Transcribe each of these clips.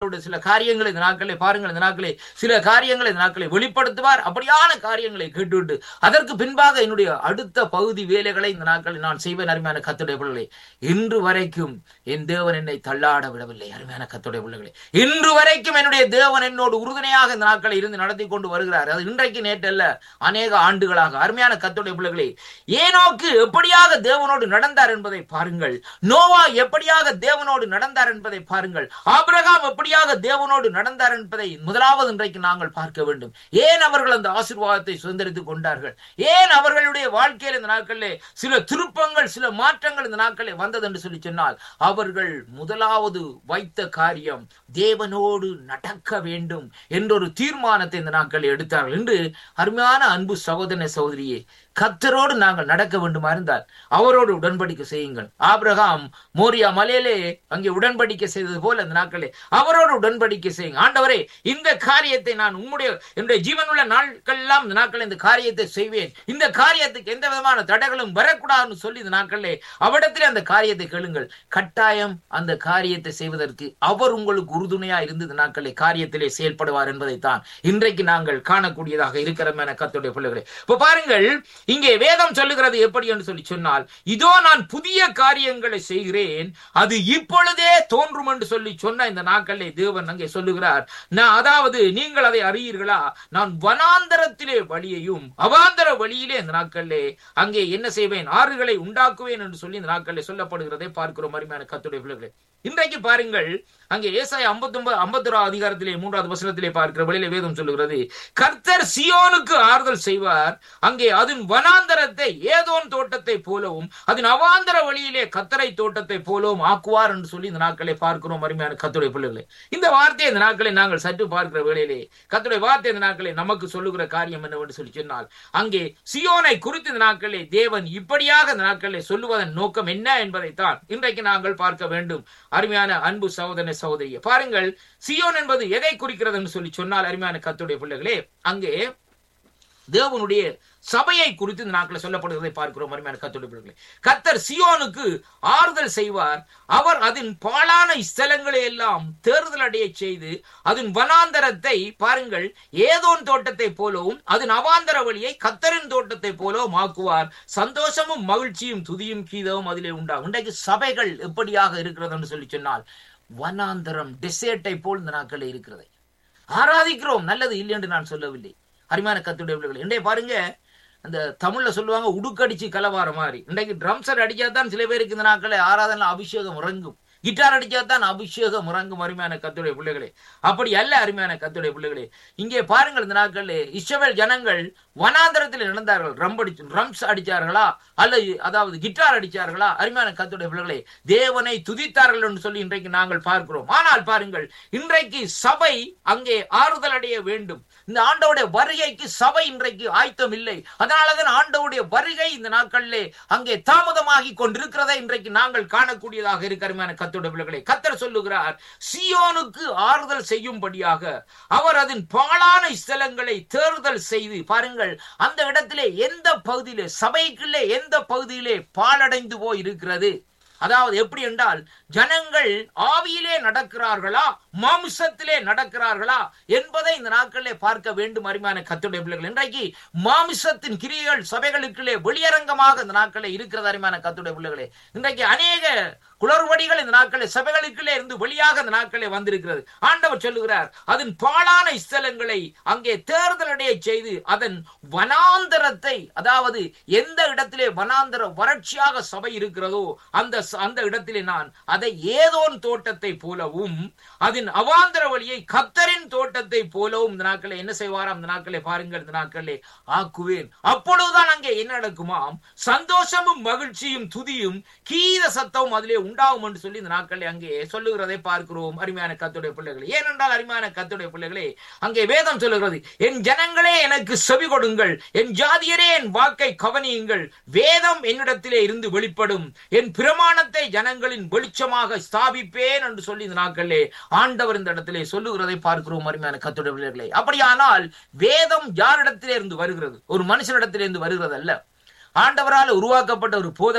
ஆண்டோட சில காரியங்களை இந்த நாட்களை பாருங்கள் இந்த நாட்களை சில காரியங்களை இந்த நாட்களை வெளிப்படுத்துவார் அப்படியான காரியங்களை கேட்டுவிட்டு அதற்கு பின்பாக என்னுடைய அடுத்த பகுதி வேலைகளை இந்த நாட்களில் நான் செய்வேன் அருமையான கத்துடைய பிள்ளைகளே இன்று வரைக்கும் என் தேவன் என்னை தள்ளாட விடவில்லை அருமையான கத்துடைய பிள்ளைகளே இன்று வரைக்கும் என்னுடைய தேவன் என்னோடு உறுதுணையாக இந்த நாட்களை இருந்து நடத்தி கொண்டு வருகிறார் அது இன்றைக்கு நேற்றல்ல அநேக ஆண்டுகளாக அருமையான கத்துடைய பிள்ளைகளே ஏனோக்கு எப்படியாக தேவனோடு நடந்தார் என்பதை பாருங்கள் நோவா எப்படியாக தேவனோடு நடந்தார் என்பதை பாருங்கள் ஆபிரகாம் எப்படியாக தேவனோடு நடந்தார் என்பதை முதலாவது இன்றைக்கு நாங்கள் பார்க்க வேண்டும் ஏன் அவர்கள் அந்த ஆசீர்வாதத்தை சுதந்திரித்துக் கொண்டார்கள் ஏன் அவர்களுடைய வாழ்க்கையில் இந்த நாட்களிலே சில திருப்பங்கள் சில மாற்றங்கள் இந்த நாட்களில் வந்தது என்று சொல்லி சொன்னால் அவர்கள் முதலாவது வைத்த காரியம் தேவனோடு நடக்க வேண்டும் என்ற ஒரு தீர்மானத்தை இந்த நாட்களில் எடுத்தார்கள் என்று அருமையான அன்பு சகோதர சகோதரியே கத்தரோடு நாங்கள் நடக்க வேண்டுமா இருந்தால் அவரோடு உடன்படிக்கை செய்யுங்கள் ஆபிரகாம் மோரியா மலையிலே அங்கே உடன்படிக்கை செய்தது போல அந்த நாட்களே அவரோடு உடன்படிக்கை செய்யுங்க ஆண்டவரே இந்த காரியத்தை நான் உம்முடைய என்னுடைய ஜீவனுள்ள நாட்களெல்லாம் இந்த நாட்கள் இந்த காரியத்தை செய்வேன் இந்த காரியத்துக்கு எந்த விதமான தடைகளும் வரக்கூடாதுன்னு சொல்லி இந்த நாட்களிலே அவரிடத்திலே அந்த காரியத்தை கேளுங்கள் கட்டாயம் அந்த காரியத்தை செய்வதற்கு அவர் உங்களுக்கு உறுதுணையா இருந்து இந்த நாட்களை காரியத்திலே செயல்படுவார் என்பதைத்தான் இன்றைக்கு நாங்கள் காணக்கூடியதாக இருக்கிறோம் என கத்துடைய பிள்ளைகளே இப்ப பாருங்கள் இங்கே வேதம் சொல்லுகிறது எப்படி என்று சொல்லி சொன்னால் இதோ நான் புதிய காரியங்களை செய்கிறேன் அது இப்பொழுதே தோன்றும் என்று சொல்லி சொன்ன இந்த நாட்களிலே தேவன் அங்கே சொல்லுகிறார் நான் அதாவது நீங்கள் அதை அறியீர்களா நான் வனாந்தரத்திலே வழியையும் அவாந்தர வழியிலே இந்த நாட்களிலே அங்கே என்ன செய்வேன் ஆறுகளை உண்டாக்குவேன் என்று சொல்லி இந்த நாட்களிலே சொல்லப்படுகிறதை பார்க்கிறோம் அருமையான கத்துடைய பிள்ளைகளே இன்றைக்கு பாருங்கள் அங்கே ஏசாய ஐம்பத்தி ஒன்பது ஐம்பத்தி ஒரு அதிகாரத்திலே மூன்றாவது வசனத்திலே பார்க்கிற வழியிலே வேதம் சொல்லுகிறது கர்த்தர் சியோனுக்கு ஆறுதல் செய்வார் அங்கே அதன் வனாந்தரத்தை ஏதோன் தோட்டத்தை போலவும் அதன் அவாந்தர வழியிலே கத்தரை தோட்டத்தை போலவும் ஆக்குவார் என்று சொல்லி இந்த நாட்களை பார்க்கிறோம் அருமையான கத்துடைய பிள்ளைகளே இந்த வார்த்தையை இந்த நாட்களை நாங்கள் சற்று பார்க்கிற வேளையிலே கத்துடைய வார்த்தை இந்த நாட்களை நமக்கு சொல்லுகிற காரியம் என்னவென்று சொல்லி சொன்னால் அங்கே சியோனை குறித்து இந்த நாட்களிலே தேவன் இப்படியாக இந்த நாட்களிலே சொல்லுவதன் நோக்கம் என்ன என்பதைத்தான் இன்றைக்கு நாங்கள் பார்க்க வேண்டும் அருமையான அன்பு சகோதர சகோதரிய பாருங்கள் சியோன் என்பது எதை குறிக்கிறது என்று சொல்லி சொன்னால் அருமையான கத்துடைய பிள்ளைகளே அங்கே தேவனுடைய சபையை குறித்து இந்த நாட்களில் சொல்லப்படுவதை பார்க்கிறோம் அருமையான கத்துடைய பிள்ளைகளே கத்தர் சியோனுக்கு ஆறுதல் செய்வார் அவர் அதன் பாழான ஸ்தலங்களை எல்லாம் தேர்தல் அடைய செய்து அதன் வனாந்தரத்தை பாருங்கள் ஏதோன் தோட்டத்தை போலவும் அதன் அவாந்தர வழியை கத்தரின் தோட்டத்தை போலவும் ஆக்குவார் சந்தோஷமும் மகிழ்ச்சியும் துதியும் கீதமும் அதிலே உண்டாகும் இன்றைக்கு சபைகள் எப்படியாக இருக்கிறது என்று சொல்லி சொன்னால் வனாந்தரம் டெசேர்ட்டை போல் இந்த நாட்களில் இருக்கிறது ஆராதிக்கிறோம் நல்லது இல்லை என்று நான் சொல்லவில்லை அருமையான கத்துடைய பிள்ளைகள் இன்றைய பாருங்க அந்த தமிழ்ல சொல்லுவாங்க உடுக்கடிச்சு கலவார மாதிரி இன்றைக்கு ட்ரம்ஸர் அடிச்சா தான் சில பேருக்கு இந்த நாட்களை ஆராதனை அபிஷேகம் இறங்கும் கிட்டார் அடிச்சா தான் அபிஷேகம் இறங்கும் அருமையான கத்துடைய பிள்ளைகளே அப்படி அல்ல அருமையான கத்துடைய பிள்ளைகளே இங்கே பாருங்கள் இந்த நாட்களில் இஸ்ரவேல் ஜனங்கள் வனாந்தரத்தில் நடந்தார்கள் ரம் அடிச்சு ட்ரம்ஸ் அடிச்சார்களா அல்லது அதாவது கிட்டார் அடிச்சார்களா அருமையான கத்துடைய பிள்ளைகளே தேவனை துதித்தார்கள் என்று சொல்லி இன்றைக்கு நாங்கள் பார்க்கிறோம் ஆனால் பாருங்கள் இன்றைக்கு சபை அங்கே ஆறுதல் அடைய வேண்டும் இந்த ஆண்டவுடைய வருகைக்கு சபை இன்றைக்கு ஆயத்தம் இல்லை அதனாலதான் ஆண்டவுடைய வருகை இந்த நாட்களிலே அங்கே தாமதமாகி கொண்டிருக்கிறதை இன்றைக்கு நாங்கள் காணக்கூடியதாக இருக்கிறமான கத்தோட பிள்ளைகளை கத்தர் சொல்லுகிறார் சியோனுக்கு ஆறுதல் செய்யும்படியாக அவர் அதன் பாழான ஸ்தலங்களை தேர்தல் செய்து பாருங்கள் அந்த இடத்திலே எந்த பகுதியிலே சபைக்குள்ளே எந்த பகுதியிலே பாழடைந்து போய் இருக்கிறது அதாவது எப்படி என்றால் ஜனங்கள் ஆவியிலே நடக்கிறார்களா மாமிசத்திலே நடக்கிறார்களா என்பதை இந்த நாட்களிலே பார்க்க வேண்டும் அருமையான கத்துடைய பிள்ளைகள் இன்றைக்கு மாமிசத்தின் கிரியைகள் சபைகளுக்குள்ளே வெளியரங்கமாக இந்த நாட்களில் இருக்கிறது அருமையான கத்துடைய பிள்ளைகளே இன்றைக்கு அநேக குளறுபடிகள் இந்த நாட்களில் சபைகளுக்குள்ளே இருந்து வெளியாக இந்த நாட்களே வந்திருக்கிறது ஆண்டவர் சொல்லுகிறார் அதன் பாழான ஸ்தலங்களை அங்கே தேர்தலடைய செய்து அதன் வனாந்தரத்தை அதாவது எந்த இடத்திலே வனாந்தர வறட்சியாக சபை இருக்கிறதோ அந்த அந்த இடத்திலே நான் அதை ஏதோன் தோட்டத்தை போலவும் அதன் அவாந்தர வழியை கத்தரின் தோட்டத்தை போலவும் இந்த நாட்களை என்ன செய்வாராம் இந்த நாட்களை பாருங்கள் இந்த நாட்களே ஆக்குவேன் அப்பொழுதுதான் அங்கே என்ன நடக்குமாம் சந்தோஷமும் மகிழ்ச்சியும் துதியும் கீத சத்தமும் அதிலே உண்டாகும் என்று சொல்லி இந்த நாட்களில் அங்கே சொல்லுகிறதை பார்க்கிறோம் அருமையான கத்துடைய பிள்ளைகளே ஏனென்றால் அருமையான கத்துடைய பிள்ளைகளே அங்கே வேதம் சொல்லுகிறது என் ஜனங்களே எனக்கு செவி கொடுங்கள் என் ஜாதியரே என் வாக்கை கவனியுங்கள் வேதம் என்னிடத்திலே இருந்து வெளிப்படும் என் பிரமாணத்தை ஜனங்களின் வெளிச்சமாக ஸ்தாபிப்பேன் என்று சொல்லி இந்த நாட்களிலே ஆண்டவர் இந்த இடத்திலே சொல்லுகிறதை பார்க்கிறோம் அருமையான கத்துடைய பிள்ளைகளே அப்படியானால் வேதம் யாரிடத்திலே இருந்து வருகிறது ஒரு மனுஷனிடத்திலே இருந்து வருகிறது அல்ல ஆண்டவரால் உருவாக்கப்பட்ட ஒரு போதகரோ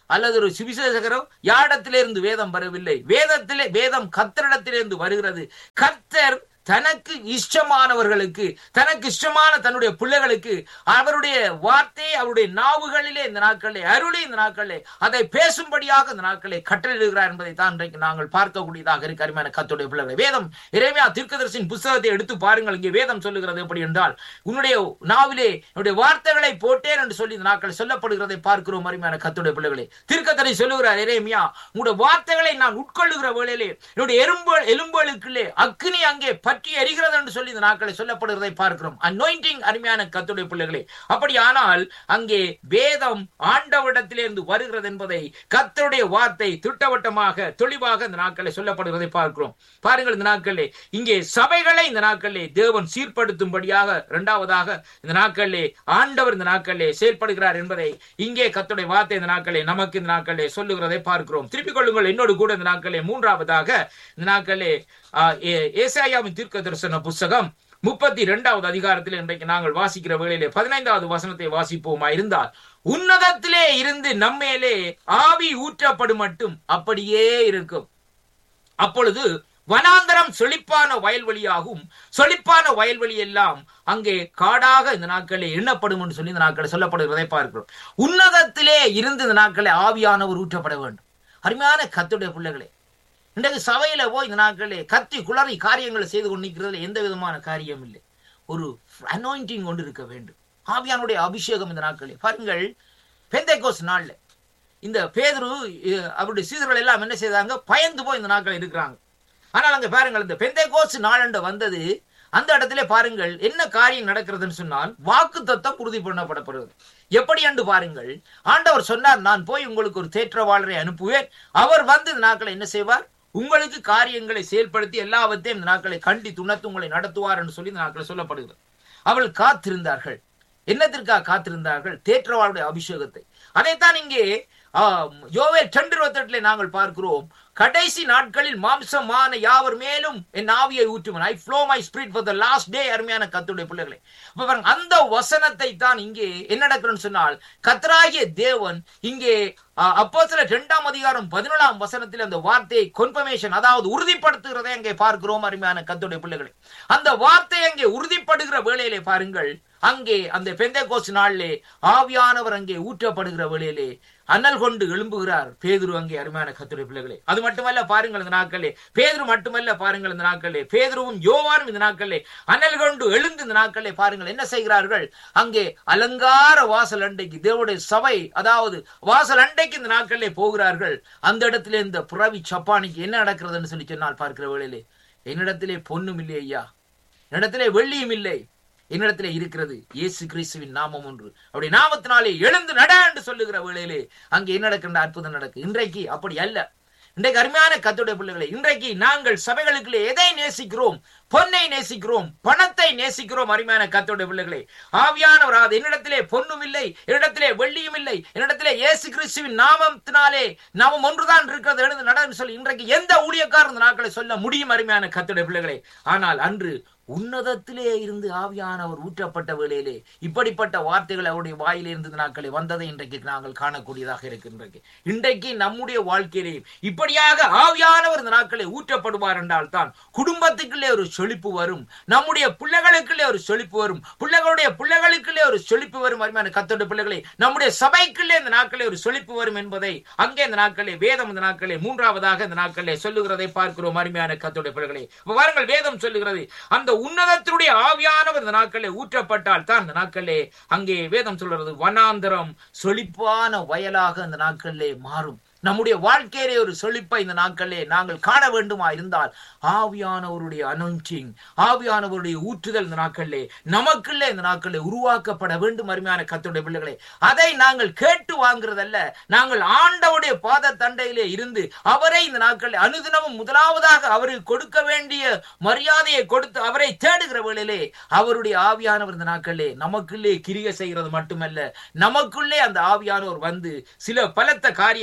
அல்லது ஒரு சுவிசேஷகரோ யாரிடத்திலிருந்து வேதம் வரவில்லை வேதத்திலே வேதம் கத்தரிடத்திலிருந்து வருகிறது கத்தர் தனக்கு இஷ்டமானவர்களுக்கு தனக்கு இஷ்டமான தன்னுடைய பிள்ளைகளுக்கு அவருடைய வார்த்தையை அவருடைய நாவுகளிலே இந்த நாட்களிலே அருளி இந்த நாட்களிலே அதை பேசும்படியாக இந்த நாட்களை கட்டளிடுகிறார் என்பதை தான் இன்றைக்கு நாங்கள் பார்க்கக்கூடியதாக இருக்கு அருமையான கத்துடைய பிள்ளைகளை வேதம் இறைமையா தீர்க்கதரிசின் புஸ்தகத்தை எடுத்து பாருங்கள் இங்கே வேதம் சொல்லுகிறது எப்படி என்றால் உன்னுடைய நாவிலே என்னுடைய வார்த்தைகளை போட்டேன் என்று சொல்லி இந்த நாட்கள் சொல்லப்படுகிறதை பார்க்கிறோம் அருமையான கத்துடைய பிள்ளைகளே தீர்க்கதரி சொல்லுகிறார் இறைமையா உங்களுடைய வார்த்தைகளை நான் உட்கொள்ளுகிற வேளையிலே என்னுடைய எறும்பு எலும்புகளுக்குள்ளே அக்னி அங்கே பற்றி எரிகிறது என்று சொல்லி இந்த நாட்களை சொல்லப்படுகிறதை பார்க்கிறோம் அனோயிண்டிங் அருமையான கத்துடைய பிள்ளைகளே அப்படியானால் அங்கே வேதம் ஆண்டவரிடத்திலிருந்து வருகிறது என்பதை கத்தருடைய வார்த்தை திட்டவட்டமாக தெளிவாக இந்த நாட்களை சொல்லப்படுகிறதை பார்க்கிறோம் பாருங்கள் இந்த நாட்களிலே இங்கே சபைகளை இந்த நாட்களிலே தேவன் சீர்படுத்தும்படியாக இரண்டாவதாக இந்த நாட்களிலே ஆண்டவர் இந்த நாட்களிலே செயல்படுகிறார் என்பதை இங்கே கத்துடைய வார்த்தை இந்த நாட்களிலே நமக்கு இந்த நாட்களிலே சொல்லுகிறதை பார்க்கிறோம் திருப்பிக் கொள்ளுங்கள் என்னோடு கூட இந்த நாட்களிலே மூன்றாவதாக இந்த நாட்களிலே ஆஹ், ஏ- ஏசாயாவின் தீர்க்க தரிசன புஸ்தகம் முப்பத்தி இரண்டாவது அதிகாரத்தில் இன்றைக்கு நாங்கள் வாசிக்கிற வேளையிலே பதினைந்தாவது வசனத்தை வாசிப்போமா இருந்தால் உன்னதத்திலே இருந்து நம்மேலே ஆவி ஊற்றப்படும் மட்டும் அப்படியே இருக்கும் அப்பொழுது வனாந்தரம் செழிப்பான வயல்வெளியாகும் செழிப்பான வயல்வெளி எல்லாம் அங்கே காடாக இந்த நாட்களில் எண்ணப்படும் என்று சொல்லி இந்த நாட்களில் சொல்லப்படுகிறதை பார்க்கிறோம் உன்னதத்திலே இருந்து இந்த நாட்களில் ஆவியானவர் ஊற்றப்பட வேண்டும் அருமையான கத்துடைய பிள்ளைகளே இன்றைக்கு சபையில போய் இந்த நாட்களிலே கத்தி குளறி காரியங்களை செய்து கொண்டிருக்கிறதுல எந்த விதமான காரியம் இல்லை ஒரு அனாயிண்டிங் கொண்டு இருக்க வேண்டும் ஆவியானுடைய அபிஷேகம் இந்த நாட்களில் பாருங்கள் பெந்தைகோஸ் நாள்ல இந்த பேதுரு அஹ், அவருடைய சீதர்கள் எல்லாம் என்ன செய்தாங்க பயந்து போய் இந்த நாட்கள் இருக்கிறாங்க ஆனால் அங்க பாருங்கள் இந்த பெந்தைகோஸ் நாளண்ட வந்தது அந்த இடத்துல பாருங்கள் என்ன காரியம் நடக்கிறதுன்னு சொன்னால் வாக்கு தத்தம் உறுதி பண்ணப்படப்படுகிறது எப்படி என்று பாருங்கள் ஆண்டவர் சொன்னார் நான் போய் உங்களுக்கு ஒரு தேற்றவாளரை அனுப்புவேன் அவர் வந்து இந்த நாட்களை என்ன செய்வார் உங்களுக்கு காரியங்களை செயல்படுத்தி எல்லாவற்றையும் இந்த நாட்களை கண்டி துணத்து உங்களை நடத்துவார் என்று சொல்லி இந்த நாட்களை சொல்லப்படுகிறது அவள் காத்திருந்தார்கள் என்னத்திற்காக காத்திருந்தார்கள் தேற்றவாளுடைய அபிஷேகத்தை அதைத்தான் இங்கே ஆம், யோவேல் ரெண்டு இருபத்தெட்டுல நாங்கள் பார்க்கிறோம் கடைசி நாட்களில் மாம்சமான யாவர் மேலும் என் ஆவியை ஊற்றுவன் I flow my spirit for the last day அருமையான கத்துடைய பிள்ளைகளே அப்ப பாருங்க, அந்த வசனத்தை தான் இங்கே என்ன நடக்கிறதுன்னு சொன்னால் கத்தராகிய தேவன் இங்கே அப்போ சில இரண்டாம் அதிகாரம் பதினேழாம் வசனத்தில் அந்த வார்த்தையை கொன்ஃபர்மேஷன் அதாவது உறுதிப்படுத்துகிறதை அங்கே பார்க்கிறோம் அருமையான கத்துடைய பிள்ளைகளே அந்த வார்த்தை அங்கே உறுதிப்படுகிற வேளையிலே பாருங்கள் அங்கே அந்த பெந்தைகோஸ் நாளிலே ஆவியானவர் அங்கே ஊற்றப்படுகிற வேளையிலே அனல் கொண்டு எழும்புகிறார் பேதுரு அங்கே அருமையான கத்துடைய பிள்ளைகளே அது மட்டுமல்ல பாருங்கள் இந்த நாட்களே பேதுரு மட்டுமல்ல பாருங்கள் இந்த நாட்களே பேதுருவும் யோவானும் இந்த நாட்களே அனல் கொண்டு எழுந்து இந்த நாட்களே பாருங்கள் என்ன செய்கிறார்கள் அங்கே அலங்கார வாசல் அண்டைக்கு தேவனுடைய சபை அதாவது வாசல் அண்டைக்கு இந்த நாட்களிலே போகிறார்கள் அந்த இடத்திலே இந்த புறவி சப்பானிக்கு என்ன நடக்கிறதுன்னு சொல்லி சொன்னால் பார்க்கிற வேளையிலே என்னிடத்திலே பொண்ணும் இல்லை ஐயா என்னிடத்திலே வெள்ளியும் இல்லை என்னிடத்திலே இருக்கிறது இயேசு கிறிஸ்துவின் நாமம் ஒன்று அப்படி நாமத்தினாலே எழுந்து நட என்று சொல்லுகிற வேளையிலே அங்கே என்ன நடக்கின்ற அற்புதம் நடக்கு இன்றைக்கு அப்படி அல்ல இன்றைக்கு அருமையான கத்துடைய பிள்ளைகளை இன்றைக்கு நாங்கள் சபைகளுக்குள்ளே எதை நேசிக்கிறோம் பொன்னை நேசிக்கிறோம் பணத்தை நேசிக்கிறோம் அருமையான கத்துடைய பிள்ளைகளே ஆவியானவர் அது என்னிடத்திலே பொன்னும் இல்லை என்னிடத்திலே வெள்ளியும் இல்லை என்னிடத்திலே இயேசு கிறிஸ்துவின் நாமத்தினாலே நாமம் ஒன்றுதான் இருக்கிறது எழுந்து நடன்னு சொல்லி இன்றைக்கு எந்த ஊழியக்காரர் இந்த நாட்களை சொல்ல முடியும் அருமையான கத்துடைய பிள்ளைகளே ஆனால் அன்று உன்னதத்திலே இருந்து ஆவியானவர் ஊற்றப்பட்ட வேளையிலே இப்படிப்பட்ட வார்த்தைகள் அவருடைய வாயிலே இருந்து நாட்களை வந்ததை இன்றைக்கு நாங்கள் காணக்கூடியதாக இருக்கின்றது இன்றைக்கு நம்முடைய வாழ்க்கையிலே இப்படியாக ஆவியானவர் இந்த நாட்களை ஊற்றப்படுவார் என்றால் தான் குடும்பத்துக்குள்ளே ஒரு செழிப்பு வரும் நம்முடைய பிள்ளைகளுக்குள்ளே ஒரு செழிப்பு வரும் பிள்ளைகளுடைய பிள்ளைகளுக்குள்ளே ஒரு செழிப்பு வரும் அருமையான கத்தோட பிள்ளைகளை நம்முடைய சபைக்குள்ளே இந்த நாட்களே ஒரு செழிப்பு வரும் என்பதை அங்கே இந்த நாட்களே வேதம் இந்த நாட்களே மூன்றாவதாக இந்த நாட்களே சொல்லுகிறதை பார்க்கிறோம் அருமையான கத்தோட பிள்ளைகளை இப்ப பாருங்கள் வேதம் சொல்லுகிறது அந்த உன்னதத்தினுடைய ஆவியானவர் இந்த நாட்களே ஊற்றப்பட்டால் தான் இந்த நாட்களே அங்கே வேதம் சொல்றது வனாந்தரம் செழிப்பான வயலாக இந்த நாட்களிலே மாறும் நம்முடைய வாழ்க்கையிலே ஒரு செழிப்பை இந்த நாட்களிலே நாங்கள் காண வேண்டுமா இருந்தால் ஆவியானவருடைய அனௌன்சிங் ஆவியானவருடைய ஊற்றுதல் இந்த நாட்களிலே நமக்குள்ளே இந்த நாட்களிலே உருவாக்கப்பட வேண்டும் அருமையான கத்துடைய பிள்ளைகளே அதை நாங்கள் கேட்டு வாங்குறதல்ல நாங்கள் ஆண்டவுடைய பாத தண்டையிலே இருந்து அவரை இந்த நாட்களில் அனுதினமும் முதலாவதாக அவருக்கு கொடுக்க வேண்டிய மரியாதையை கொடுத்து அவரை தேடுகிற வேளையிலே அவருடைய ஆவியானவர் இந்த நாட்களிலே நமக்குள்ளே கிரிய செய்கிறது மட்டுமல்ல நமக்குள்ளே அந்த ஆவியானவர் வந்து சில பலத்த காரியங்களை இந்த நாட்களில்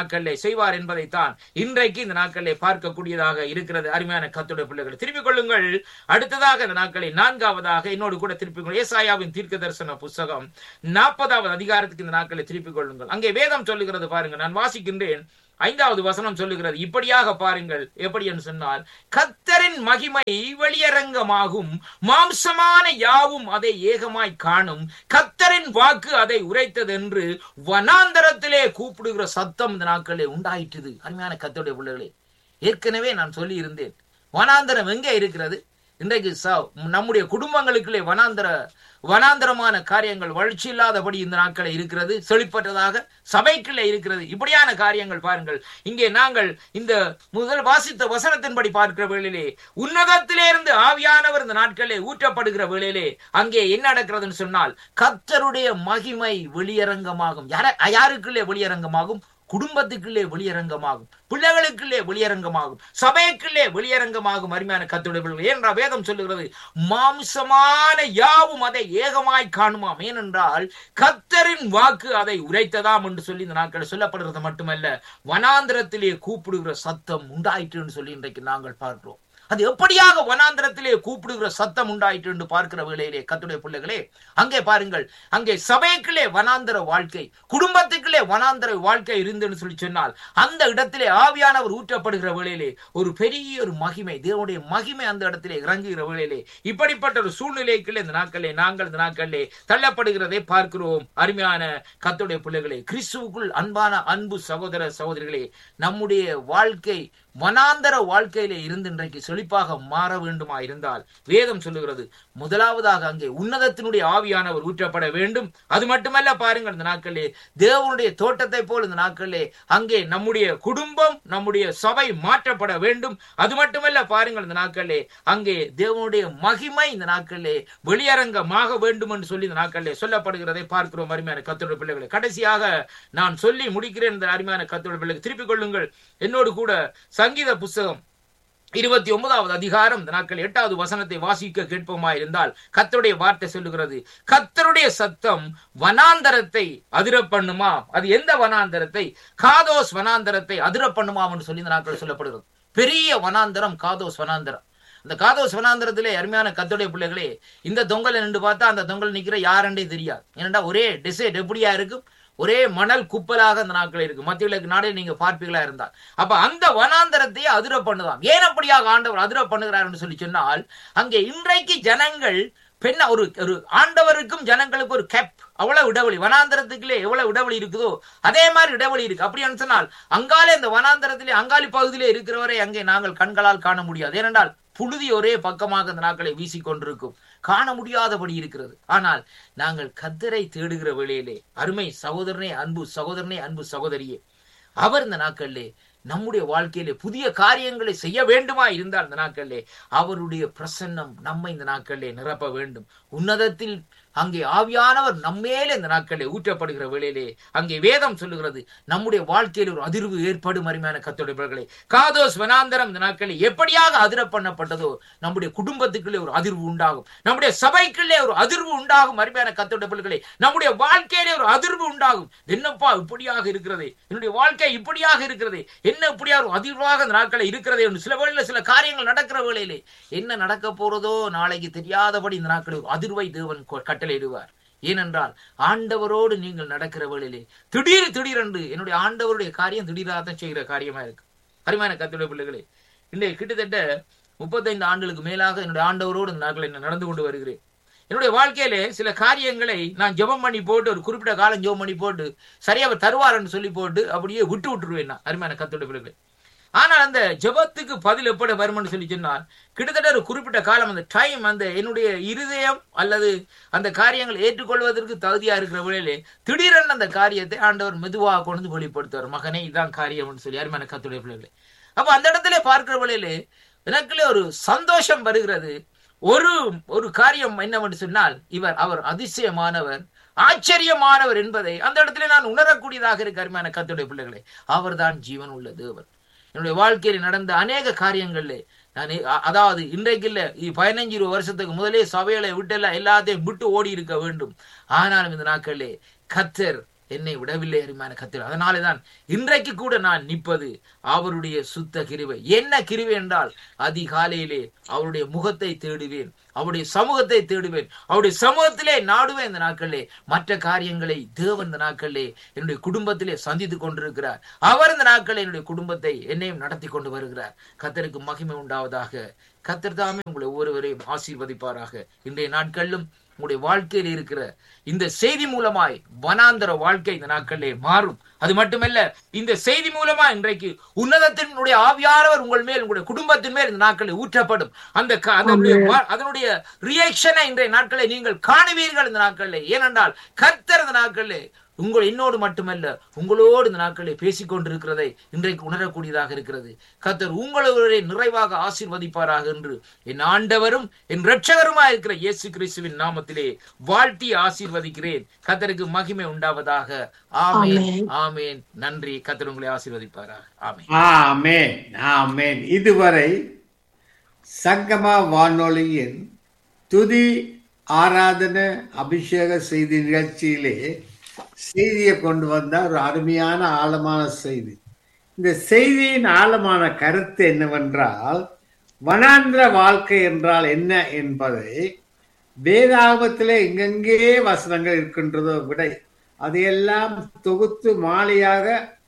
நாட்களிலே செய்வார் என்பதைத்தான் இன்றைக்கு இந்த நாட்களிலே பார்க்கக்கூடியதாக இருக்கிறது அருமையான கத்துடைய பிள்ளைகள் திருப்பிக் கொள்ளுங்கள் அடுத்ததாக இந்த நாட்களை நான்காவதாக என்னோடு கூட திருப்பிக் கொள்ளுங்கள் ஏசாயாவின் தீர்க்க தரிசன புஸ்தகம் நாற்பதாவது அதிகாரத்துக்கு இந்த நாட்களை திருப்பிக் கொள்ளுங்கள் அங்கே வேதம் சொல்லுகிறது பாருங்க நான் வாசிக்கின்றேன் ஐந்தாவது வசனம் சொல்லுகிறது இப்படியாக பாருங்கள் எப்படி என்று சொன்னால் கத்தரின் மகிமை வெளியரங்கமாகும் மாம்சமான யாவும் அதை ஏகமாய் காணும் கத்தரின் வாக்கு அதை உரைத்ததென்று வனாந்தரத்திலே கூப்பிடுகிற சத்தம் இந்த நாட்களே உண்டாயிட்டுது அருமையான கத்தருடைய பிள்ளைகளே ஏற்கனவே நான் சொல்லி இருந்தேன் வனாந்தரம் எங்கே இருக்கிறது இன்றைக்கு ச- நம்முடைய குடும்பங்களுக்குள்ளே வனாந்தர வனாந்தரமான காரியங்கள் வளர்ச்சி இல்லாதபடி இந்த நாட்களை இருக்கிறது செழிப்பற்றதாக சபைக்குள்ளே இருக்கிறது இப்படியான காரியங்கள் பாருங்கள் இங்கே நாங்கள் இந்த முதல் வாசித்த வசனத்தின்படி பார்க்கிற வேளையிலே உன்னதத்திலே இருந்து ஆவியானவர் இந்த நாட்களே ஊற்றப்படுகிற வேளையிலே அங்கே என்ன நடக்கிறதுன்னு சொன்னால் கர்த்தருடைய மகிமை வெளியரங்கமாகும் யார யாருக்குள்ளே வெளியரங்கமாகும் குடும்பத்துக்குள்ளே வெளியரங்கமாகும் பிள்ளைகளுக்குள்ளே வெளியரங்கமாகும் சபைக்குள்ளே வெளியரங்கமாகும் அருமையான கத்துடைய ஏனென்றால் வேதம் சொல்லுகிறது மாம்சமான யாவும் அதை ஏகமாய் காணுமாம் ஏனென்றால் கத்தரின் வாக்கு அதை உரைத்ததாம் என்று சொல்லி இந்த நாட்கள் சொல்லப்படுகிறது மட்டுமல்ல வனாந்திரத்திலே கூப்பிடுகிற சத்தம் உண்டாயிற்றுன்னு சொல்லி இன்றைக்கு நாங்கள் பார்க்கிறோம் அது எப்படியாக வனாந்திரத்திலே கூப்பிடுகிற சத்தம் உண்டாயிற்று என்று பார்க்கிற வேளையிலே கத்துடைய பிள்ளைகளே அங்கே பாருங்கள் அங்கே சபைக்குள்ளே வனாந்தர வாழ்க்கை குடும்பத்துக்குள்ளே வனாந்தர வாழ்க்கை இருந்துன்னு சொல்லி சொன்னால் அந்த இடத்திலே ஆவியானவர் ஊற்றப்படுகிற வேளையிலே ஒரு பெரிய ஒரு மகிமை தேவனுடைய மகிமை அந்த இடத்திலே இறங்குகிற வேளையிலே இப்படிப்பட்ட ஒரு சூழ்நிலைக்குள்ளே இந்த நாட்களே நாங்கள் இந்த நாட்களிலே தள்ளப்படுகிறதை பார்க்கிறோம் அருமையான கத்துடைய பிள்ளைகளே கிறிஸ்துவுக்குள் அன்பான அன்பு சகோதர சகோதரிகளே நம்முடைய வாழ்க்கை வனாந்தர வாழ்க்கையிலே இருந்து இன்றைக்கு செழிப்பாக மாற வேண்டுமா இருந்தால் வேதம் சொல்லுகிறது முதலாவதாக அங்கே உன்னதத்தினுடைய ஆவியானவர் ஊற்றப்பட வேண்டும் அது மட்டுமல்ல பாருங்கள் இந்த நாட்களிலே தேவனுடைய தோட்டத்தை போல் இந்த நாட்களிலே அங்கே நம்முடைய குடும்பம் நம்முடைய சபை மாற்றப்பட வேண்டும் அது மட்டுமல்ல பாருங்கள் இந்த நாட்களிலே அங்கே தேவனுடைய மகிமை இந்த நாட்களிலே வெளியரங்கமாக வேண்டும் என்று சொல்லி இந்த நாட்களிலே சொல்லப்படுகிறதை பார்க்கிறோம் அருமையான கத்தோட பிள்ளைகளை கடைசியாக நான் சொல்லி முடிக்கிறேன் இந்த அருமையான கத்தோட பிள்ளைகளை திருப்பிக் கொள்ளுங்கள் என்னோடு கூட சங்கீத புஸ்தகம் இருபத்தி ஒன்பதாவது அதிகாரம் இந்த நாட்கள் எட்டாவது வசனத்தை வாசிக்க கேட்போமா இருந்தால் கத்தருடைய வார்த்தை சொல்லுகிறது கத்தருடைய சத்தம் வனாந்தரத்தை அதிர பண்ணுமா அது எந்த வனாந்தரத்தை காதோஸ் வனாந்தரத்தை அதிர பண்ணுமாம் என்று சொல்லி இந்த நாட்கள் சொல்லப்படுகிறது பெரிய வனாந்தரம் காதோஸ் வனாந்தரம் அந்த காதோஸ் வனாந்தரத்திலே அருமையான கத்தோடைய பிள்ளைகளே இந்த தொங்கலை நின்று பார்த்தா அந்த தொங்கல் நிக்கிற யாருன்றே தெரியாது ஏனென்றா ஒரே டிசைட் எப்படியா இருக்கும் ஒரே மணல் குப்பலாக அந்த நாட்கள் இருக்கு மத்திய விளக்கு நாடே நீங்க பார்ப்பீங்களா இருந்தால் அப்ப அந்த வனாந்தரத்தையே அதிர பண்ணுதாம் ஏன் அப்படியாக ஆண்டவர் அதிர பண்ணுகிறார் சொல்லி சொன்னால் அங்கே இன்றைக்கு ஜனங்கள் பெண்ண ஒரு ஒரு ஆண்டவருக்கும் ஜனங்களுக்கும் ஒரு கேப் அவ்வளவு இடைவெளி வனாந்தரத்துக்குள்ளே எவ்வளவு இடைவெளி இருக்குதோ அதே மாதிரி இடைவெளி இருக்கு அப்படின்னு சொன்னால் அங்காலே இந்த வனாந்தரத்திலே அங்காளி பகுதியிலே இருக்கிறவரை அங்கே நாங்கள் கண்களால் காண முடியாது ஏனென்றால் புழுதி ஒரே பக்கமாக இந்த நாட்களை வீசிக்கொண்டிருக்கும் காண முடியாதபடி இருக்கிறது ஆனால் நாங்கள் கத்தரை தேடுகிற வேளையிலே அருமை சகோதரனே அன்பு சகோதரனே அன்பு சகோதரியே அவர் இந்த நாட்களிலே நம்முடைய வாழ்க்கையிலே புதிய காரியங்களை செய்ய வேண்டுமா இருந்தால் இந்த நாட்களிலே அவருடைய பிரசன்னம் நம்மை இந்த நாட்களிலே நிரப்ப வேண்டும் உன்னதத்தில் அங்கே ஆவியானவர் நம்மேலே இந்த நாட்களிலே ஊற்றப்படுகிற வேளையிலே அங்கே வேதம் சொல்லுகிறது நம்முடைய வாழ்க்கையில் ஒரு அதிர்வு ஏற்படும் அருமையான கத்தோடைபர்களே காதோஸ் வனாந்தரம் இந்த நாட்களில் எப்படியாக அதிர பண்ணப்பட்டதோ நம்முடைய குடும்பத்துக்குள்ளே ஒரு அதிர்வு உண்டாகும் நம்முடைய சபைக்குள்ளே ஒரு அதிர்வு உண்டாகும் அருமையான கத்தோடைபர்களே நம்முடைய வாழ்க்கையிலே ஒரு அதிர்வு உண்டாகும் என்னப்பா இப்படியாக இருக்கிறது என்னுடைய வாழ்க்கை இப்படியாக இருக்கிறது என்ன இப்படியா ஒரு அதிர்வாக இந்த நாட்களில் இருக்கிறது என்று சில வேளையில சில காரியங்கள் நடக்கிற வேளையிலே என்ன நடக்க போறதோ நாளைக்கு தெரியாதபடி இந்த நாட்களில் ஒரு அதிர்வை தேவன் கொ- கட்டளையிடுவார் ஏனென்றால் ஆண்டவரோடு நீங்கள் நடக்கிற வேளையிலே திடீர் திடீரென்று என்னுடைய ஆண்டவருடைய காரியம் திடீராக தான் செய்கிற காரியமா இருக்கு அருமையான கத்துடைய பிள்ளைகளே இன்றைய கிட்டத்தட்ட முப்பத்தைந்து ஆண்டுகளுக்கு மேலாக என்னுடைய ஆண்டவரோடு இந்த நாட்களை நான் நடந்து கொண்டு வருகிறேன் என்னுடைய வாழ்க்கையிலே சில காரியங்களை நான் ஜெபம் பண்ணி போட்டு ஒரு குறிப்பிட்ட காலம் ஜெபம் பண்ணி போட்டு சரியா அவர் தருவார்னு சொல்லி போட்டு அப்படியே விட்டு விட்டுருவேன் நான் அருமையான கத்துடைய பிள்ளைகளே ஆனால் அந்த ஜெபத்துக்கு பதில் எப்படி வரும்னு சொல்லி சொன்னால் கிட்டத்தட்ட ஒரு குறிப்பிட்ட காலம் அந்த டைம் அந்த என்னுடைய இருதயம் அல்லது அந்த காரியங்களை ஏற்றுக்கொள்வதற்கு தகுதியா இருக்கிற வேளையிலே திடீரென அந்த காரியத்தை ஆண்டவர் மெதுவாக கொண்டு வந்து வெளிப்படுத்துவார் மகனே இதான் காரியம்னு சொல்லி அருமையான கத்துடைய பிள்ளைகளே அப்ப அந்த இடத்துல பார்க்கிற வேளையிலே எனக்குள்ளே ஒரு சந்தோஷம் வருகிறது ஒரு ஒரு காரியம் என்னவென்று சொன்னால் இவர் அவர் அதிசயமானவர் ஆச்சரியமானவர் என்பதை அந்த இடத்துல நான் உணரக்கூடியதாக இருக்க அருமையான கத்துடைய பிள்ளைகளே அவர்தான் ஜீவன் உள்ள தேவன் என்னுடைய வாழ்க்கையில் நடந்த அநேக காரியங்கள்ல நான் அ- அதாவது இன்றைக்கு இல்ல இ- பதினஞ்சு இருபது வருஷத்துக்கு முதலே சபைகளை விட்டு எல்லாம் எல்லாத்தையும் விட்டு ஓடி இருக்க வேண்டும் ஆனாலும் இந்த நாட்களிலே கத்தர் என்னை விடவில்லை அருமையான கத்திர அதனாலே தான் இன்றைக்கு கூட நான் நிற்பது அவருடைய சுத்த கிருவை என்ன கிருவை என்றால் அதிகாலையிலே அவருடைய முகத்தை தேடுவேன் அவருடைய சமூகத்தை தேடுவேன் அவருடைய சமூகத்திலே நாடுவேன் இந்த நாட்களிலே மற்ற காரியங்களை தேவன் இந்த நாட்களிலே என்னுடைய குடும்பத்திலே சந்தித்துக் கொண்டிருக்கிறார் அவர் இந்த நாட்களில் என்னுடைய குடும்பத்தை என்னையும் நடத்தி கொண்டு வருகிறார் கத்தருக்கு மகிமை உண்டாவதாக கத்தர் தாமே உங்களை ஒவ்வொருவரையும் ஆசீர்வதிப்பாராக இன்றைய நாட்களிலும் உங்களுடைய வாழ்க்கையில் இருக்கிற இந்த செய்தி மூலமாய் வனாந்தர வாழ்க்கை இந்த நாட்களிலே மாறும் அது மட்டுமல்ல இந்த செய்தி மூலமா இன்றைக்கு உன்னதத்தினுடைய ஆவியானவர் உங்கள் மேல் உங்களுடைய குடும்பத்தின் மேல் இந்த நாட்களில் ஊற்றப்படும் அந்த க- அதனுடைய வா- அதனுடைய ரியாக்ஷனை இன்றைய நாட்களை நீங்கள் காணுவீர்கள் இந்த நாட்களில் ஏனென்றால் கர்த்தர் இந்த நாட்களில் உங்கள் என்னோடு மட்டுமல்ல உங்களோடு இந்த நாட்களில் பேசிக் கொண்டிருக்கிறதை இன்றைக்கு உணரக்கூடியதாக இருக்கிறது கர்த்தர் உங்களோட நிறைவாக ஆசீர்வதிப்பாராக என்று என் ஆண்டவரும் என் இரட்சகருமா இருக்கிற இயேசு கிறிஸ்துவின் நாமத்திலே வாழ்த்தி ஆசீர்வதிக்கிறேன் கர்த்தருக்கு மகிமை உண்டாவதாக ஆமென் ஆமென். ஆமென் நன்றி கர்த்தர் உங்களை ஆசீர்வதிப்பாராக ஆமென் ஆமென் ஆமென் இதுவரை சங்கமா வானொலியின் துதி ஆராதன அபிஷேக செய்தி நிகழ்ச்சியிலே செய்தியை கொண்டு வந்த ஒரு அருமையான ஆழமான செய்தி இந்த செய்தியின் ஆழமான கருத்து என்னவென்றால் வனாந்திர வாழ்க்கை என்றால் என்ன என்பதை வேதாகமத்திலே எங்கெங்கே வசனங்கள் இருக்கின்றதோ விடை அதையெல்லாம் தொகுத்து மாலையாக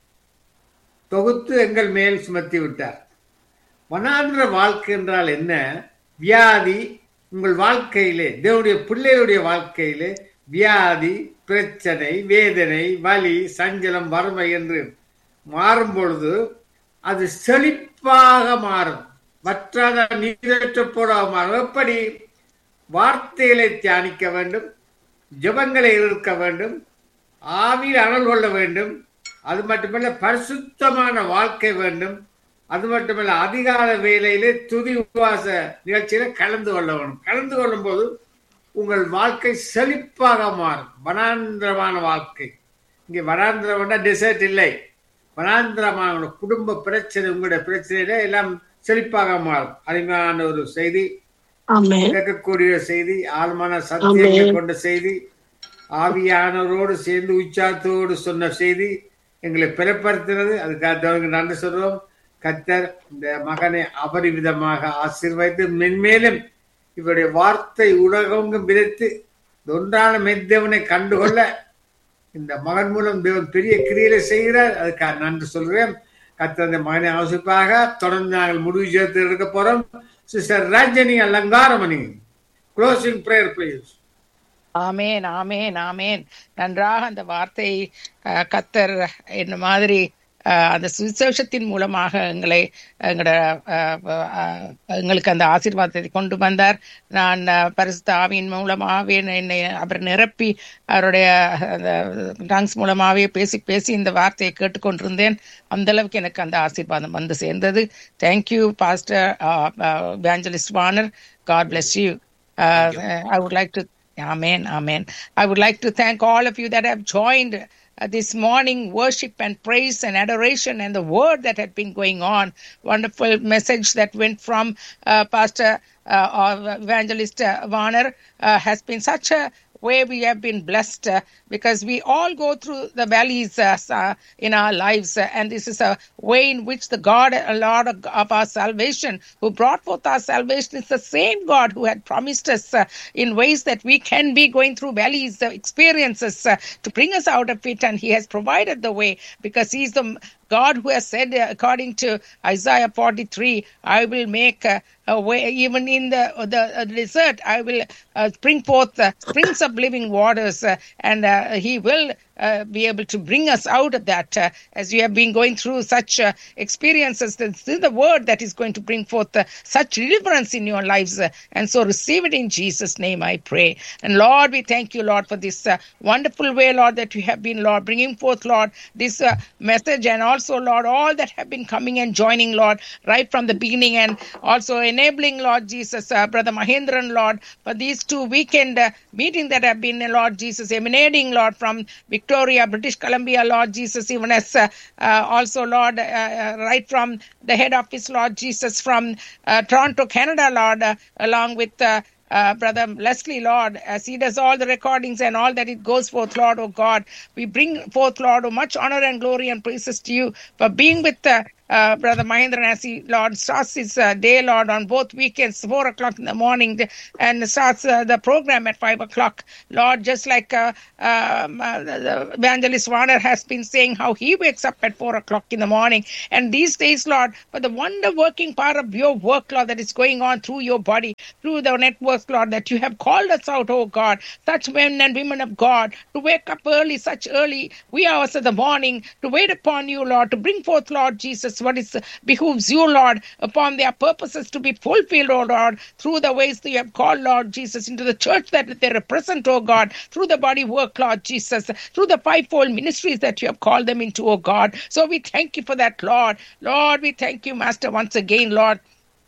தொகுத்து எங்கள் மேல் சுமத்தி விட்டார் வனாந்திர வாழ்க்கை என்றால் என்ன வியாதி உங்கள் வாழ்க்கையிலே தேவனுடைய பிள்ளைகளுடைய வாழ்க்கையிலே வியாதி பிரச்சனை வேதனை வலி சஞ்சலம் வறுமை என்று மாறும் பொழுது அது செழிப்பாக மாறும் வற்றாத நீரற்ற போடாக மாறும் எப்படி வார்த்தைகளை தியானிக்க வேண்டும் ஜெபங்களை இருக்க வேண்டும் ஆவியில் அனல் கொள்ள வேண்டும் அது மட்டுமல்ல பரிசுத்தமான வாழ்க்கை வேண்டும் அது மட்டுமல்ல அதிகால வேலையிலே துதி உபவாச நிகழ்ச்சியில கலந்து கொள்ள வேண்டும் கலந்து கொள்ளும் போது உங்கள் வாழ்க்கை செழிப்பாக மாறும் வனாந்திரமான வாழ்க்கை இங்கே வனாந்திரம் டெசர்ட் இல்லை வனாந்திரமான உங்களுடைய குடும்ப பிரச்சனை உங்களுடைய பிரச்சனையில எல்லாம் செழிப்பாக மாறும் அருமையான ஒரு செய்தி ஆமென் கேட்கக்கூடிய செய்தி ஆழமான சத்தியங்களை ஆமென். கொண்ட செய்தி ஆவியானவரோடு சேர்ந்து உச்சாத்தோடு சொன்ன செய்தி எங்களை பிறப்படுத்தினது அதுக்காக தேவனுக்கு நன்றி சொல்றோம் கத்தர் இந்த மகனை அபரிவிதமாக ஆசீர்வதித்து மென்மேலும் இவருடைய வார்த்தை உலகங்கும் விதைத்து இந்த ஒன்றான மெத்தேவனை கண்டுகொள்ள இந்த மகன் மூலம் தேவன் பெரிய கிரியலை செய்கிறார் அதுக்காக நன்றி சொல்கிறேன் கத்தர் அந்த மகனை அவசியப்பாக தொடர்ந்து நாங்கள் முடிவு சேர்த்து எடுக்க போறோம் sister Rajini Alangaramani closing prayer please ஆமேன் ஆமேன் ஆமேன் நன்றாக அந்த வார்த்தை அஹ், கத்தர் என்ன மாதிரி அஹ், அந்த சுவிசேஷத்தின் மூலமாக எங்களை எங்களோட அஹ், அஹ், எங்களுக்கு அந்த ஆசீர்வாதத்தை கொண்டு வந்தார் நான் அஹ், பரிசுத்த ஆவியின் மூலமாகவே என்னை அவர் நிரப்பி அவருடைய டங்ஸ் மூலமாகவே பேசி பேசி இந்த வார்த்தையை கேட்டுக்கொண்டிருந்தேன் அந்த அளவுக்கு எனக்கு அந்த ஆசீர்வாதம் வந்து சேர்ந்தது தேங்க்யூ பாஸ்டர் வேஞ்சலிஸ்ட் வானர் God bless you uh, I would like to, Amen, Amen. I would like to thank all of you that have joined uh, this morning worship and praise and adoration and the word that had been going on. Wonderful message that went from uh, Pastor uh, or Evangelist uh, Warner uh, has been such a way we have been blessed uh, because we all go through the valleys uh, s- uh, in our lives uh, and this is a way in which the god uh, lord of, of our salvation who brought forth our salvation is the same god who had promised us uh, in ways that we can be going through valleys uh, experiences uh, to bring us out of it and he has provided the way because he's the God who has said, uh, according to Isaiah 43, I will make uh, a way, even in the the uh, desert, I will uh, bring forth uh, springs of living waters, uh, and uh, He will uh, be able to bring us out of that. Uh, as we have been going through such uh, experiences, this is the word that is going to bring forth uh, such deliverance in your lives. uh, and so receive it in Jesus' name, I pray. And Lord, we thank you, Lord, for this uh, wonderful way, Lord, that you have been, Lord, bringing forth, Lord, this uh, message, and also, Lord, all that have been coming and joining, Lord, right from the beginning, and also enabling, Lord Jesus, uh, Brother Mahendran, Lord, for these two weekend uh, meetings that have been, uh, Lord Jesus, emanating, Lord, from Victoria, British Columbia, Lord Jesus, even as uh, uh, also, Lord, uh, uh, right from the head office, Lord Jesus, from uh, Toronto, Canada, Lord, uh, along with uh, uh, Brother Leslie, Lord, as he does all the recordings and all that it goes forth, Lord, oh God. We bring forth, Lord, oh, much honor and glory and praises to you for being with uh, uh, Brother Mahendra as he, Lord, starts his uh, day, Lord, on both weekends, 4 o'clock in the morning, th- and starts uh, the program at 5 o'clock. Lord, just like uh, um, uh, the the evangelist Warner has been saying how he wakes up at 4 o'clock in the morning. And these days, Lord, for the wonder working part of your work, Lord, that is going on through your body, through the networks, Lord, that you have called us out, oh God, such men and women of God, to wake up early, such early wee hours of the morning, to wait upon you, Lord, to bring forth, Lord Jesus, what is behooves you, Lord, upon their purposes to be fulfilled, oh Lord, through the ways that you have called, Lord Jesus, into the church that they represent, oh God, through the body work, Lord Jesus, through the fivefold ministries that you have called them into, oh God. So we thank you for that, Lord. Lord, we thank you, Master, once again, Lord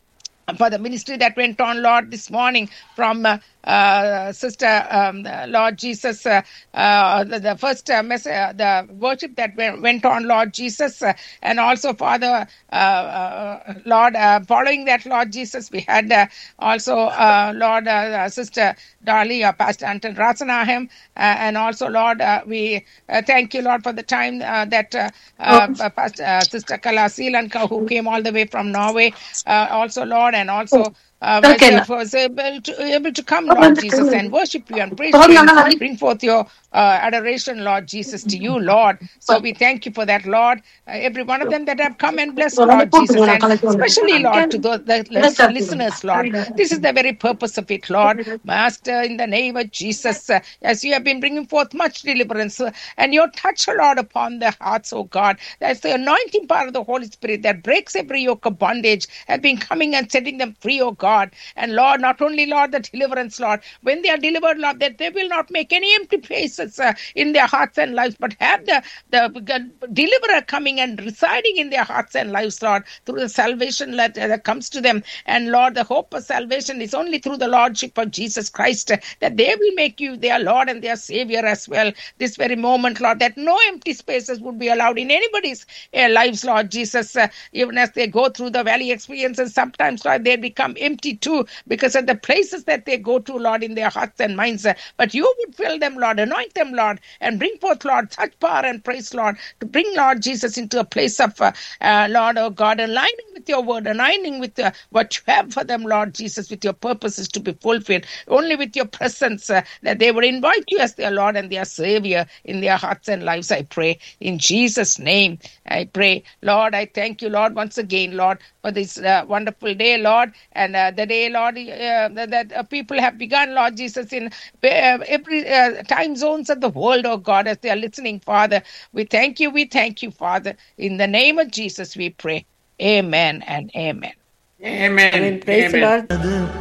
for the ministry that went on, Lord, this morning from uh, uh, Sister um, Lord Jesus, uh, uh, the, the first uh, mess- uh, the worship that went, went on, Lord Jesus, uh, and also Father, uh, uh, Lord, uh, following that, Lord Jesus, we had uh, also uh, Lord uh, uh, Sister Darlie, uh, Pastor Anton Rasanaham, uh, and also Lord, uh, we uh, thank you, Lord, for the time uh, that uh, uh, uh, Pastor, uh, Sister Kala Seelanka, who came all the way from Norway, uh, also Lord, and also uh, Okay. myself was able to able to come, Lord Jesus, and worship you and praise you and bring forth your uh, adoration, Lord Jesus, to you, Lord. So we thank you for that, Lord. Uh, every one of them that have come and blessed, Lord Jesus, and especially, Lord, to those the the listeners, Lord. This is the very purpose of it, Lord. Master, in the name of Jesus, uh, as you have been bringing forth much deliverance uh, and your touch, Lord, upon the hearts, oh God. That's the anointing part of the Holy Spirit that breaks every yoke of bondage, have been coming and setting them free, oh God. And Lord, not only, Lord, the deliverance, Lord, when they are delivered, Lord, that they will not make any empty places uh, in their hearts and lives, but have the, the deliverer coming and residing in their hearts and lives, Lord, through the salvation that, that comes to them. And Lord, the hope of salvation is only through the Lordship of Jesus Christ uh, that they will make you their Lord and their Savior as well. This very moment, Lord, that no empty spaces would be allowed in anybody's uh, lives, Lord Jesus, uh, even as they go through the valley experience. And sometimes, Lord, they become empty too because of the places that they go to, Lord, in their hearts and minds. Uh, But you would fill them, Lord, anoint them, Lord, and bring forth, Lord, such power and praise, Lord, to bring, Lord Jesus, into a place of, uh, uh, Lord, oh God, aligning with your word, aligning with uh, what you have for them, Lord Jesus, with your purposes to be fulfilled. Only with your presence uh, that they would invite you as their Lord and their Savior in their hearts and lives, I pray. In Jesus' name, I pray. Lord, I thank you, Lord, once again, Lord, for this uh, wonderful day, Lord, and uh, the day, Lord, uh, that, that uh, people have begun, Lord Jesus, in uh, every uh, time zones of the world, oh God, as they are listening, Father. We thank you, we thank you, Father. In the name of Jesus, we pray. Amen and amen. Amen. Amen. Praise the Amen. Lord.